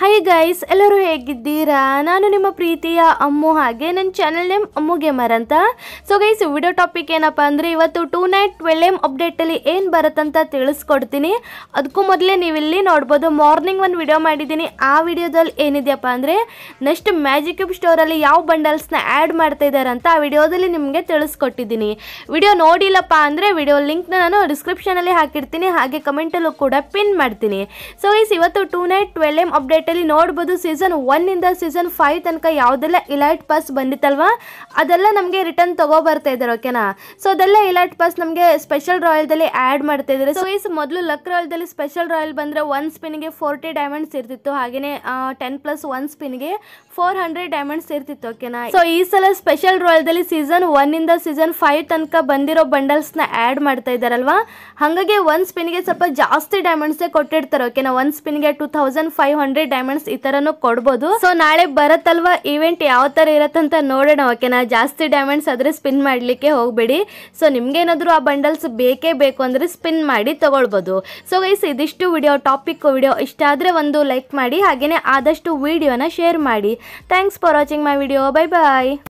hi guys ಎಲ್ಲರೂ ಹೇಗಿದ್ದೀರಾ ನಾನು ನಿಮ್ಮ ಪ್ರೀತಿಯ ಅಮ್ಮು ಹಾಗೆ ನನ್ನ ಚಾನಲ್ ನೇಮ್ ಅಮ್ಮು ಗೇಮರ್ ಅಂತ ಸೊ ಗೈಸ್ ವಿಡಿಯೋ ಟಾಪಿಕ್ ಏನಪ್ಪ ಅಂದರೆ ಇವತ್ತು ಟೂ ನೈಟ್ ಟ್ವೆಲ್ ಎಮ್ ಅಪ್ಡೇಟಲ್ಲಿ ಏನು ಬರುತ್ತಂತ ತಿಳಿಸ್ಕೊಡ್ತೀನಿ ಅದಕ್ಕೂ ಮೊದಲೇ ನೀವಿಲ್ಲಿ ನೋಡ್ಬೋದು ಮಾರ್ನಿಂಗ್ ಒಂದು ವಿಡಿಯೋ ಮಾಡಿದ್ದೀನಿ ಆ ವಿಡಿಯೋದಲ್ಲಿ ಏನಿದೆಯಪ್ಪ ಅಂದರೆ ನೆಕ್ಸ್ಟ್ ಮ್ಯಾಜಿಕ್ ಕ್ಯೂಬ್ ಸ್ಟೋರಲ್ಲಿ ಯಾವ ಬಂಡಲ್ಸ್ನ ಆ್ಯಡ್ ಮಾಡ್ತಾ ಇದ್ದಾರೆ ಅಂತ ಆ ವಿಡಿಯೋದಲ್ಲಿ ನಿಮಗೆ ತಿಳಿಸ್ಕೊಟ್ಟಿದ್ದೀನಿ ವಿಡಿಯೋ ನೋಡಿಲ್ಲಪ್ಪ ಅಂದರೆ ವಿಡಿಯೋ ಲಿಂಕ್ನ ನಾನು ಡಿಸ್ಕ್ರಿಪ್ಷನಲ್ಲಿ ಹಾಕಿರ್ತೀನಿ ಹಾಗೆ ಕಮೆಂಟಲ್ಲೂ ಕೂಡ ಪಿನ್ ಮಾಡ್ತೀನಿ ಸೊ ಗೈಸ್ ಇವತ್ತು ಟೂ ನೈಟ್ ಟ್ವೆಲ್ ಎಮ್ ಅಪ್ಡೇಟಲ್ಲಿ ನೋಡ್ಬೋದು ಸೀಸನ್ ಒನ್ನಿಂದ ಸೀಸನ್ ಫೈವ್ ತನಕ ಯಾವುದೆಲ್ಲ ಇಲೈಟ್ ಪಾಸ್ ಬಂದಿತ್ತಲ್ವಾ ಅದೆಲ್ಲ ನಮಗೆ ರಿಟರ್ನ್ ತಗೋ ಬರ್ತಾ ಇದ್ದಾರೆ ಓಕೆನಾ ಸೊ ಅದೆಲ್ಲ ಇಲೈಟ್ ಪಾಸ್ ನಮಗೆ ಸ್ಪೆಷಲ್ ರಾಯಲ್ದಲ್ಲಿ ಆ್ಯಡ್ ಮಾಡ್ತಾ ಇದ್ದಾರೆ ಸೊ ಗೈಸ್ ಮೊದಲು ಲಕ್ ರಾಯಲ್ದಲ್ಲಿ ಸ್ಪೆಷಲ್ ರಾಯಲ್ ಬಂದರೆ ಒನ್ ಸ್ಪಿನ್ಗೆ ಫೋರ್ಟಿ ಡೈಮಂಡ್ಸ್ ಇರ್ತಿತ್ತು ಹಾಗೆಯೇ ಟೆನ್ ಪ್ಲಸ್ ಒನ್ ಸ್ಪಿನ್ಗೆ ಫೋರ್ ಹಂಡ್ರೆಡ್ ಡೈಮಂಡ್ಸ್ ಇರ್ತಿತ್ತು ಓಕೆನಾ ಸೊ ಈ ಸಲ ಸ್ಪೆಷಲ್ ರಾಯಲ್ದಲ್ಲಿ ಸೀಸನ್ ಒನ್ನಿಂದ ಸೀಸನ್ ಫೈವ್ ತನಕ ಬಂದಿರೋ ಬಂಡಲ್ಸ್ನ ಆ್ಯಡ್ ಮಾಡ್ತಾ ಇದ್ದಾರಲ್ವಾ ಹಾಗಾಗಿ ಒನ್ ಸ್ಪಿನ್ಗೆ ಸ್ವಲ್ಪ ಜಾಸ್ತಿ ಡೈಮಂಡ್ಸೇ ಕೊಟ್ಟಿರ್ತಾರೆ ಓಕೆನಾ ಒನ್ ಸ್ಪಿನ್ಗೆ two thousand five hundred diamonds ಈ ಥರನೂ ಕೊಡ್ಬೋದು ಸೊ ನಾಳೆ ಬರತ್ತಲ್ವಾ ಇವೆಂಟ್ ಯಾವ ಥರ ಇರತ್ತಂತ ನೋಡೋಣ ಓಕೆನಾ ಜಾಸ್ತಿ ಡೈಮಂಡ್ಸ್ ಆದರೆ ಸ್ಪಿನ್ ಮಾಡಲಿಕ್ಕೆ ಹೋಗಬೇಡಿ ಸೊ ನಿಮ್ಗೇನಾದರೂ ಆ ಬಂಡಲ್ಸ್ ಬೇಕೇ ಬೇಕು ಅಂದರೆ ಸ್ಪಿನ್ ಮಾಡಿ ತಗೊಳ್ಬೋದು ಸೊ ಗೈಸ್ ಇದಿಷ್ಟು ವಿಡಿಯೋ ಟಾಪಿಕ್ ವಿಡಿಯೋ ಇಷ್ಟ ಆದರೆ ಒಂದು ಲೈಕ್ ಮಾಡಿ ಹಾಗೆಯೇ ಆದಷ್ಟು ವಿಡಿಯೋನ ಶೇರ್ ಮಾಡಿ thanks for watching my video bye bye